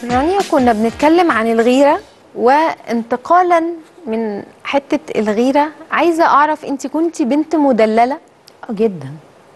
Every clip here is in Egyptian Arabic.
رانيا كنا بنتكلم عن الغيرة وانتقالا من حتة الغيرة عايزة أعرف أنت كنتي بنت مدللة اه جدا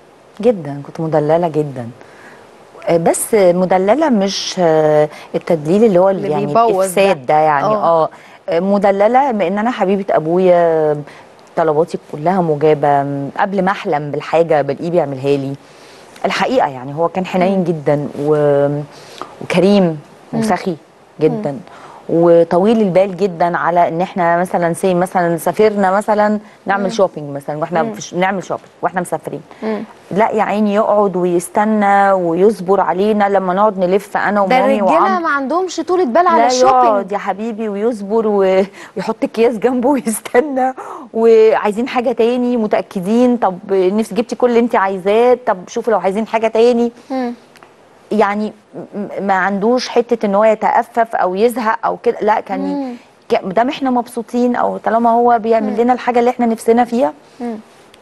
جدا كنت مدلله جدا آه، بس مدلله مش آه، التدليل اللي هو اللي يعني بيبوظ ده. الافساد ده يعني آه. اه آه، مدلله بان انا حبيبه ابويا طلباتي كلها مجابه قبل ما احلم بالحاجه بلاقيه بيعملها لي الحقيقه يعني هو كان حنين جدا و... وكريم وسخي جدا وطويل البال جدا على ان احنا مثلا سي مثلا سافرنا مثلا نعمل شوبينج مثلا واحنا في ش- نعمل شوبينج واحنا مسافرين لا يا عيني يقعد ويستنى ويصبر علينا لما نقعد نلف انا ده ومامي الرجالة وعم ما عندهمش طولة بال على لا الشوبينج يقعد يا حبيبي ويصبر و- ويحط اكياس جنبه ويستنى وعايزين حاجه تاني متاكدين طب نفسي جبتي كل اللي انت عايزاه طب شوفوا لو عايزين حاجه تاني مم. يعني م- ما عندوش حته ان هو يتأفف او يزهق او كده لا كان مم. ك- دام احنا مبسوطين او طالما هو بيعمل لنا الحاجه اللي احنا نفسنا فيها مم.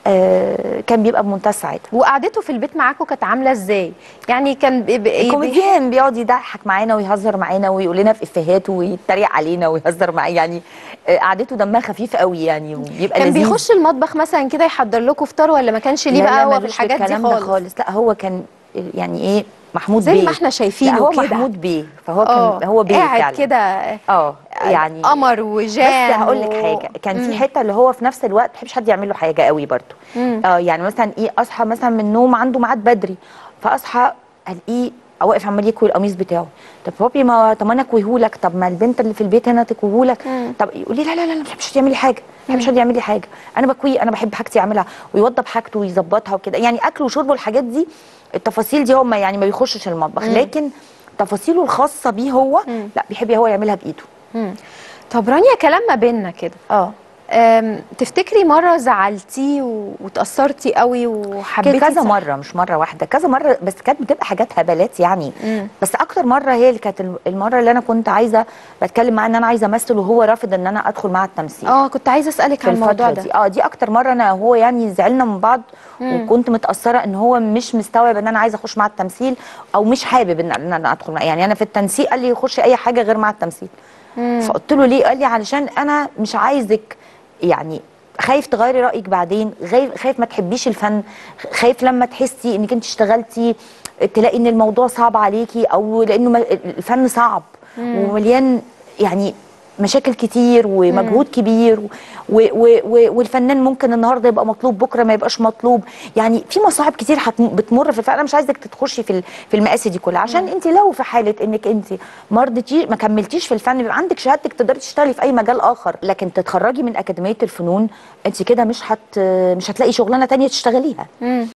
آه كان بيبقى بمنتهى السعاده وقعدته في البيت معاكم كانت عاملة ازاي؟ يعني كان بي- بي- بي- كوميديان بيقعد يضحك معانا ويهزر معانا ويقول لنا في افيهات ويتريق علينا ويهزر معانا يعني آه، قعدته دمها خفيف قوي يعني وبيبقى كان لذيذ بيخش المطبخ مثلا كده يحضر لكم فطار ولا ما كانش ليه لا، لا، بقى هو في ملوش الحاجات دي الكلام ده خالص؟ خالص لا هو كان يعني ايه محمود زي بيه ما احنا شايفينه لا هو كده. محمود بيه فهو آه، كان هو بيه قاعد فعلا كده اه يعني قمر وجان بس هقول لك و- حاجه كان مم. في حته اللي هو في نفس الوقت ما بيحبش حد يعمل له حاجه قوي برضه مم. اه يعني مثلا ايه اصحى مثلا من النوم عنده ميعاد بدري فاصحى الاقيه واقف عمال يكوي القميص بتاعه طب بابي ما طب ما انا اكويهولك طب ما البنت اللي في البيت هنا تكويهولك مم. طب يقول لي لا لا لا ما بحبش تعملي حاجه ما بحبش حد يعمل لي حاجه انا بكوي انا بحب حاجتي اعملها ويوضب حاجته ويظبطها وكده يعني اكله وشربه الحاجات دي التفاصيل دي هم يعني ما بيخشش المطبخ لكن تفاصيله الخاصه بيه هو مم. لا بيحب هو يعملها بايده مم. طب رانيا كلام ما بيننا كده اه أم، تفتكري مرة زعلتيه و- وتأثرتي قوي وحبيتي كذا تسا- مره مش مره واحده كذا مره بس كانت بتبقى حاجات هبلات يعني مم. بس اكتر مره هي اللي كانت الم- المره اللي انا كنت عايزه بتكلم معاه ان انا عايزه امثل وهو رافض ان انا ادخل معاه التمثيل اه كنت عايزة أسألك في عن الموضوع الفتره ده دي اه دي اكتر مره انا وهو يعني زعلنا من بعض وكنت متاثره ان هو مش مستوعب ان انا عايزه اخش مع التمثيل او مش حابب ان ان انا ادخل معاه يعني انا في التنسيق قال لي خشي اي حاجه غير مع التمثيل مم. فقلت له ليه قال لي علشان انا مش عايزك يعني خايف تغيري رايك بعدين غير خايف ما تحبيش الفن خايف لما تحسي انك انت اشتغلتي تلاقي ان الموضوع صعب عليكي او لانه ما- الفن صعب ومليان يعني مشاكل كتير ومجهود كبير و و و والفنان ممكن النهارده يبقى مطلوب بكره ما يبقاش مطلوب يعني في مصاعب كتير هتم- بتمر في الفن انا مش عايزك تخشي في ال- في المقاسي دي كلها عشان انت لو في حاله انك انت ما رضيتيش ما كملتيش في الفن بيبقى عندك شهادتك تقدري تشتغلي في اي مجال اخر لكن تتخرجي من اكاديميه الفنون انت كده مش هت مش هتلاقي شغلانه تانية تشتغليها مم.